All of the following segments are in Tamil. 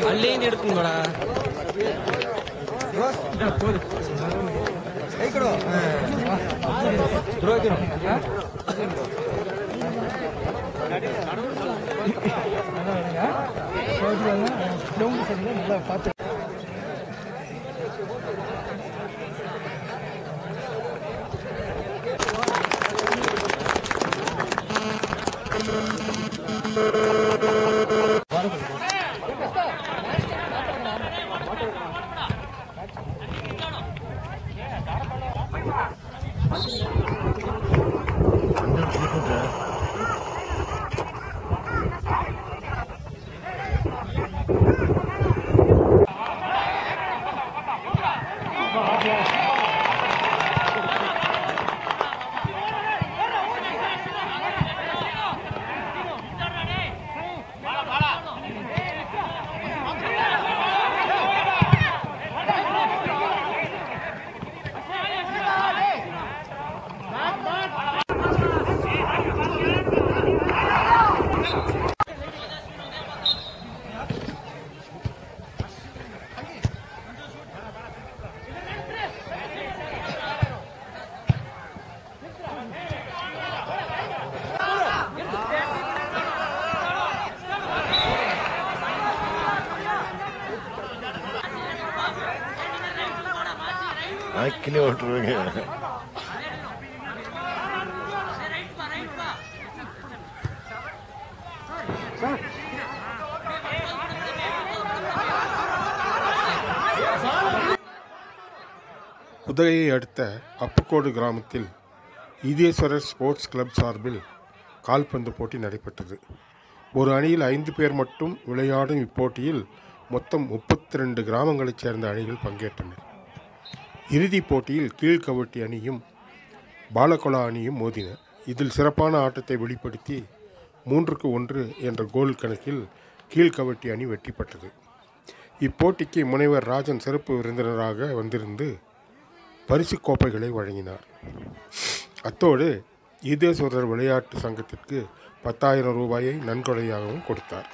ಅಲ್ಲೇನು ಹಿಡ್ಕೊಂಡು ಬೇಡ ஆக்கினே விட்டுருவீங்க உதகையை அடுத்த அப்புக்கோடு கிராமத்தில் ஈதேஸ்வரர் ஸ்போர்ட்ஸ் கிளப் சார்பில் கால்பந்து போட்டி நடைபெற்றது ஒரு அணியில் ஐந்து பேர் மட்டும் விளையாடும் இப்போட்டியில் மொத்தம் முப்பத்தி ரெண்டு கிராமங்களைச் சேர்ந்த அணிகள் பங்கேற்றனர் இறுதிப் போட்டியில் கீழ்கவட்டி அணியும் பாலகொலா அணியும் மோதின இதில் சிறப்பான ஆட்டத்தை வெளிப்படுத்தி மூன்றுக்கு ஒன்று என்ற கோல் கணக்கில் கீழ்கவட்டி அணி வெற்றி பெற்றது இப்போட்டிக்கு முனைவர் ராஜன் சிறப்பு விருந்தினராக வந்திருந்து பரிசு கோப்பைகளை வழங்கினார் அத்தோடு ஈதேஸ்வரர் விளையாட்டு சங்கத்திற்கு பத்தாயிரம் ரூபாயை நன்கொடையாகவும் கொடுத்தார்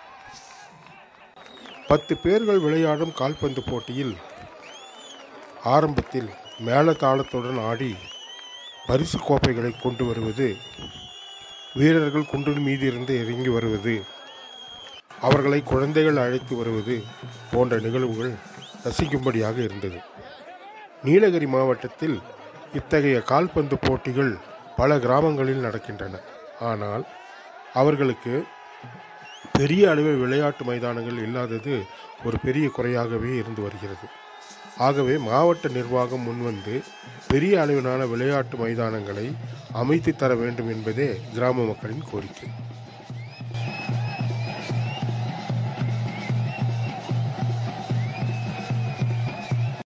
பத்து பேர்கள் விளையாடும் கால்பந்து போட்டியில் ஆரம்பத்தில் மேளதாளத்துடன் ஆடி பரிசு கோப்பைகளை கொண்டு வருவது வீரர்கள் குன்றின் மீதிருந்து இறங்கி வருவது அவர்களை குழந்தைகள் அழைத்து வருவது போன்ற நிகழ்வுகள் ரசிக்கும்படியாக இருந்தது நீலகிரி மாவட்டத்தில் இத்தகைய கால்பந்து போட்டிகள் பல கிராமங்களில் நடக்கின்றன ஆனால் அவர்களுக்கு பெரிய அளவில் விளையாட்டு மைதானங்கள் இல்லாதது ஒரு பெரிய குறையாகவே இருந்து வருகிறது ஆகவே மாவட்ட நிர்வாகம் முன்வந்து பெரிய அளவிலான விளையாட்டு மைதானங்களை அமைத்து தர வேண்டும் என்பதே கிராம மக்களின் கோரிக்கை